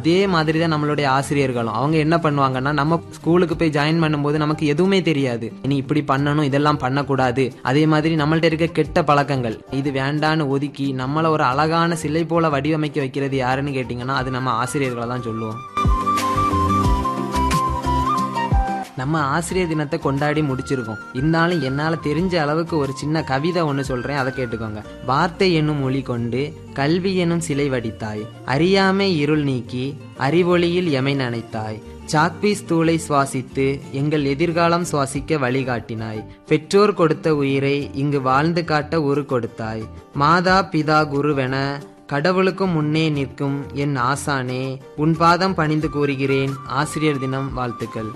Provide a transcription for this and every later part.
அதே மாதிரி தான் நம்மளுடைய ஆசிரியர்களும் அவங்க என்ன பண்ணுவாங்கன்னா நம்ம ஸ்கூலுக்கு போய் ஜாயின் பண்ணும்போது நமக்கு எதுவுமே தெரியாது இனி இப்படி பண்ணணும் இதெல்லாம் பண்ணக்கூடாது அதே மாதிரி நம்மள்ட்ட இருக்க கெட்ட பழக்கங்கள் இது வேண்டான்னு ஒதுக்கி நம்மள ஒரு அழகான சிலை போல வடிவமைக்க வைக்கிறது யாருன்னு கேட்டிங்கன்னா அது நம்ம ஆசிரியர்களை தான் சொல்லுவோம் நம்ம ஆசிரியர் தினத்தை கொண்டாடி முடிச்சிருக்கோம் இருந்தாலும் என்னால தெரிஞ்ச அளவுக்கு ஒரு சின்ன கவிதை ஒன்று சொல்றேன் அதை கேட்டுக்கோங்க வார்த்தை என்னும் மொழி கொண்டு கல்வி எனும் சிலை வடித்தாய் அறியாமை இருள் நீக்கி அறிவொளியில் எமை நனைத்தாய் சாக்பீஸ் தூளை சுவாசித்து எங்கள் எதிர்காலம் சுவாசிக்க வழிகாட்டினாய் பெற்றோர் கொடுத்த உயிரை இங்கு வாழ்ந்து காட்ட உரு கொடுத்தாய் மாதா பிதா குருவென கடவுளுக்கும் முன்னே நிற்கும் என் ஆசானே உன் பாதம் பணிந்து கூறுகிறேன் ஆசிரியர் தினம் வாழ்த்துக்கள்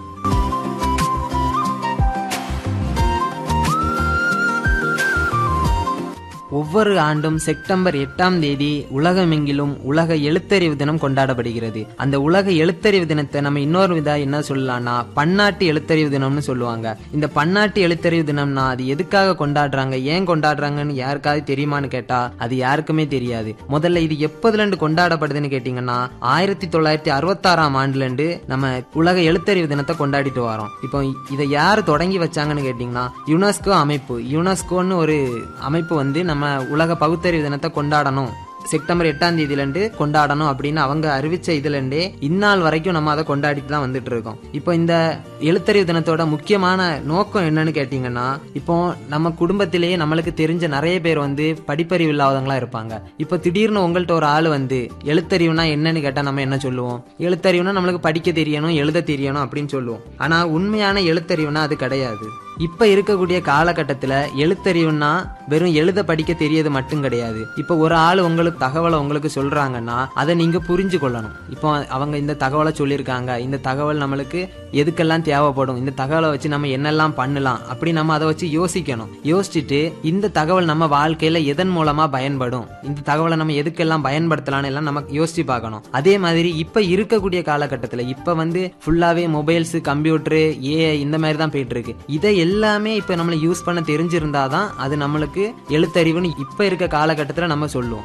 ஒவ்வொரு ஆண்டும் செப்டம்பர் எட்டாம் தேதி உலகமெங்கிலும் உலக எழுத்தறிவு தினம் கொண்டாடப்படுகிறது அந்த உலக எழுத்தறிவு தினத்தை நம்ம இன்னொரு விதா என்ன சொல்லலாம்னா பன்னாட்டு எழுத்தறிவு தினம்னு சொல்லுவாங்க இந்த பன்னாட்டு எழுத்தறிவு தினம்னா அது எதுக்காக கொண்டாடுறாங்க ஏன் கொண்டாடுறாங்கன்னு யாருக்காவது தெரியுமான்னு கேட்டா அது யாருக்குமே தெரியாது முதல்ல இது எப்போதுல இருந்து கொண்டாடப்படுதுன்னு கேட்டீங்கன்னா ஆயிரத்தி தொள்ளாயிரத்தி அறுபத்தாறாம் ஆண்டுல இருந்து நம்ம உலக எழுத்தறிவு தினத்தை கொண்டாடிட்டு வரோம் இப்போ இதை யார் தொடங்கி வச்சாங்கன்னு கேட்டீங்கன்னா யுனெஸ்கோ அமைப்பு யுனெஸ்கோன்னு ஒரு அமைப்பு வந்து நம்ம உலக பகுத்தறிவு தினத்தை கொண்டாடணும் செப்டம்பர் எட்டாம் தேதியிலேருந்து கொண்டாடணும் அப்படின்னு அவங்க அறிவிச்ச இதுலேருந்தே இந்நாள் வரைக்கும் நம்ம அதை கொண்டாடிட்டு தான் வந்துட்டு இருக்கோம் இப்போ இந்த எழுத்தறிவு தினத்தோட முக்கியமான நோக்கம் என்னன்னு கேட்டிங்கன்னா இப்போ நம்ம குடும்பத்திலேயே நம்மளுக்கு தெரிஞ்ச நிறைய பேர் வந்து படிப்பறிவு இல்லாதவங்களா இருப்பாங்க இப்போ திடீர்னு உங்கள்ட்ட ஒரு ஆள் வந்து எழுத்தறிவுனா என்னன்னு கேட்டால் நம்ம என்ன சொல்லுவோம் எழுத்தறிவுனா நம்மளுக்கு படிக்க தெரியணும் எழுத தெரியணும் அப்படின்னு சொல்லுவோம் ஆனால் உண்மையான எழுத்தறிவுனா அது கிடையாது இப்ப இருக்கக்கூடிய காலகட்டத்துல எழுத்தறிவுன்னா வெறும் எழுத படிக்க தெரியது மட்டும் கிடையாது இப்போ ஒரு ஆள் உங்களுக்கு தகவலை உங்களுக்கு சொல்றாங்கன்னா அதை நீங்க புரிஞ்சு கொள்ளணும் இப்போ அவங்க இந்த தகவலை சொல்லியிருக்காங்க இந்த தகவல் நம்மளுக்கு எதுக்கெல்லாம் தேவைப்படும் இந்த தகவலை வச்சு நம்ம என்னெல்லாம் பண்ணலாம் அப்படி நம்ம அதை வச்சு யோசிக்கணும் யோசிச்சுட்டு இந்த தகவல் நம்ம வாழ்க்கையில எதன் மூலமா பயன்படும் இந்த தகவலை நம்ம எதுக்கெல்லாம் பயன்படுத்தலாம்னு எல்லாம் நம்ம யோசிச்சு பார்க்கணும் அதே மாதிரி இப்ப இருக்கக்கூடிய காலகட்டத்துல இப்ப வந்து ஃபுல்லாவே மொபைல்ஸ் கம்ப்யூட்டரு ஏஐ இந்த மாதிரி தான் போயிட்டு இருக்கு இதை எல்லாமே இப்ப நம்மள யூஸ் பண்ண தெரிஞ்சிருந்தாதான் அது நம்மளுக்கு எழுத்தறிவுன்னு இப்ப இருக்க காலகட்டத்துல நம்ம சொல்லுவோம்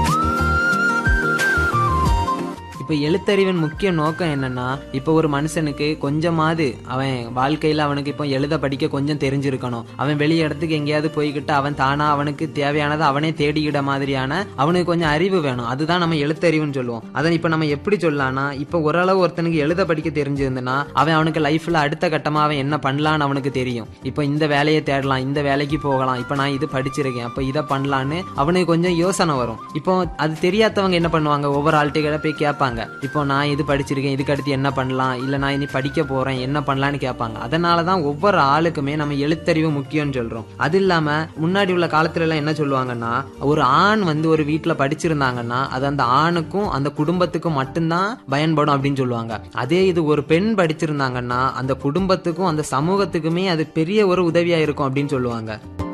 இப்ப எழுத்தறிவின் முக்கிய நோக்கம் என்னன்னா இப்ப ஒரு மனுஷனுக்கு கொஞ்சமாவது அவன் வாழ்க்கையில அவனுக்கு இப்போ எழுத படிக்க கொஞ்சம் தெரிஞ்சிருக்கணும் அவன் வெளி இடத்துக்கு எங்கேயாவது போய்கிட்டு அவன் தானா அவனுக்கு தேவையானதை அவனே தேடிக்கிட மாதிரியான அவனுக்கு கொஞ்சம் அறிவு வேணும் அதுதான் நம்ம எழுத்தறிவுன்னு சொல்லுவோம் அதை இப்ப நம்ம எப்படி சொல்லலாம்னா இப்ப ஓரளவு ஒருத்தனுக்கு எழுத படிக்க தெரிஞ்சிருந்தனா அவன் அவனுக்கு லைஃப்ல அடுத்த கட்டமா அவன் என்ன பண்ணலான்னு அவனுக்கு தெரியும் இப்போ இந்த வேலையை தேடலாம் இந்த வேலைக்கு போகலாம் இப்ப நான் இது படிச்சிருக்கேன் அப்ப இதை பண்ணலான்னு அவனுக்கு கொஞ்சம் யோசனை வரும் இப்போ அது தெரியாதவங்க என்ன பண்ணுவாங்க ஒவ்வொரு ஆள்கிட்ட போய் கேட்பாங்க இப்போ நான் இது படிச்சிருக்கேன் இதுக்கு அடுத்து என்ன பண்ணலாம் இல்ல நான் இனி படிக்க போறேன் என்ன பண்ணலாம்னு கேட்பாங்க அதனாலதான் ஒவ்வொரு ஆளுக்குமே நம்ம எழுத்தறிவு முக்கியம்னு சொல்றோம் அது இல்லாம முன்னாடி உள்ள காலத்துல எல்லாம் என்ன சொல்லுவாங்கன்னா ஒரு ஆண் வந்து ஒரு வீட்டுல படிச்சிருந்தாங்கன்னா அது அந்த ஆணுக்கும் அந்த குடும்பத்துக்கும் மட்டும்தான் பயன்படும் அப்படின்னு சொல்லுவாங்க அதே இது ஒரு பெண் படிச்சிருந்தாங்கன்னா அந்த குடும்பத்துக்கும் அந்த சமூகத்துக்குமே அது பெரிய ஒரு உதவியா இருக்கும் அப்படின்னு சொல்லுவாங்க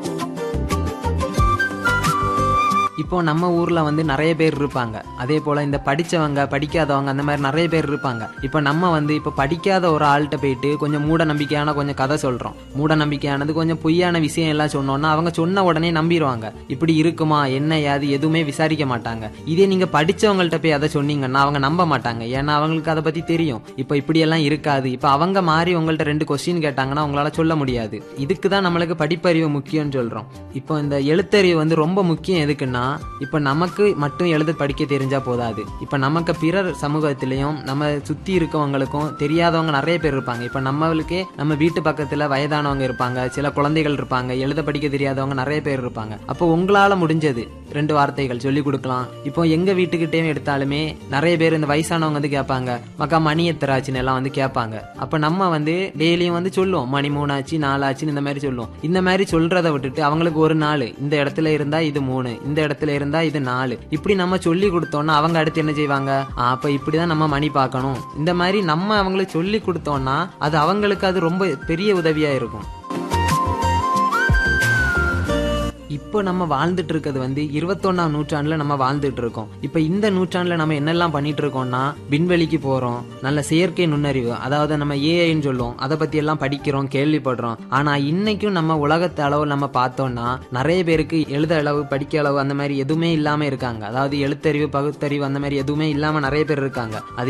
இப்போ நம்ம ஊர்ல வந்து நிறைய பேர் இருப்பாங்க அதே போல இந்த படிச்சவங்க படிக்காதவங்க அந்த மாதிரி நிறைய பேர் இருப்பாங்க இப்போ நம்ம வந்து இப்போ படிக்காத ஒரு ஆள்கிட்ட போயிட்டு கொஞ்சம் மூட நம்பிக்கையான கொஞ்சம் கதை சொல்றோம் மூட நம்பிக்கையானது கொஞ்சம் பொய்யான விஷயம் எல்லாம் சொன்னோம்னா அவங்க சொன்ன உடனே நம்பிடுவாங்க இப்படி இருக்குமா என்ன யாது எதுவுமே விசாரிக்க மாட்டாங்க இதே நீங்க படிச்சவங்கள்ட்ட போய் அதை சொன்னீங்கன்னா அவங்க நம்ப மாட்டாங்க ஏன்னா அவங்களுக்கு அதை பத்தி தெரியும் இப்போ இப்படி எல்லாம் இருக்காது இப்போ அவங்க மாறி உங்கள்ட்ட ரெண்டு கொஸ்டின் கேட்டாங்கன்னா உங்களால சொல்ல முடியாது இதுக்கு தான் நம்மளுக்கு படிப்பறிவு முக்கியம்னு சொல்றோம் இப்போ இந்த எழுத்தறிவு வந்து ரொம்ப முக்கியம் எதுக்குன்னா இப்ப நமக்கு மட்டும் எழுத படிக்க தெரிஞ்சா போதாது இப்ப நமக்கு பிறர் சமூகத்திலையும் நம்ம சுத்தி இருக்கவங்களுக்கும் தெரியாதவங்க நிறைய பேர் இருப்பாங்க இப்ப நம்மளுக்கே நம்ம வீட்டு பக்கத்துல வயதானவங்க இருப்பாங்க சில குழந்தைகள் இருப்பாங்க எழுத படிக்க தெரியாதவங்க நிறைய பேர் இருப்பாங்க அப்போ உங்களால முடிஞ்சது ரெண்டு வார்த்தைகள் சொல்லி கொடுக்கலாம் இப்போ எங்க வீட்டுக்கிட்டே எடுத்தாலுமே நிறைய பேர் இந்த வயசானவங்க வந்து கேட்பாங்க மக்கா மணி எத்தராச்சுன்னு எல்லாம் வந்து கேட்பாங்க அப்ப நம்ம வந்து டெய்லியும் வந்து சொல்லுவோம் மணி மூணாச்சு நாலாச்சுன்னு இந்த மாதிரி சொல்லுவோம் இந்த மாதிரி சொல்றதை விட்டுட்டு அவங்களுக்கு ஒரு நாள் இந்த இடத்துல இருந்தா இது மூணு இந்த இடத்துல இருந்தா இது நாலு இப்படி நம்ம சொல்லி கொடுத்தோம்னா அவங்க அடுத்து என்ன செய்வாங்க ஆ, அப்ப இப்படிதான் நம்ம மணி பார்க்கணும் இந்த மாதிரி நம்ம அவங்களுக்கு சொல்லி கொடுத்தோம்னா அது அவங்களுக்கு அது ரொம்ப பெரிய உதவியா இருக்கும் இப்போ நம்ம வாழ்ந்துட்டு இருக்கிறது வந்து இருபத்தொன்னாம் நூற்றாண்டுல நம்ம வாழ்ந்துட்டு இருக்கோம் இப்போ இந்த நூற்றாண்டுல நம்ம என்னெல்லாம் பண்ணிட்டு இருக்கோம்னா விண்வெளிக்கு போறோம் நல்ல செயற்கை நுண்ணறிவு அதாவது நம்ம ஏஐன்னு சொல்லுவோம் அதை பத்தி எல்லாம் படிக்கிறோம் கேள்விப்படுறோம் ஆனா இன்னைக்கும் நம்ம உலகத்து அளவு நம்ம பார்த்தோம்னா நிறைய பேருக்கு எழுத அளவு படிக்க அளவு அந்த மாதிரி எதுவுமே இல்லாம இருக்காங்க அதாவது எழுத்தறிவு பகுத்தறிவு அந்த மாதிரி எதுவுமே இல்லாம நிறைய பேர் இருக்காங்க அது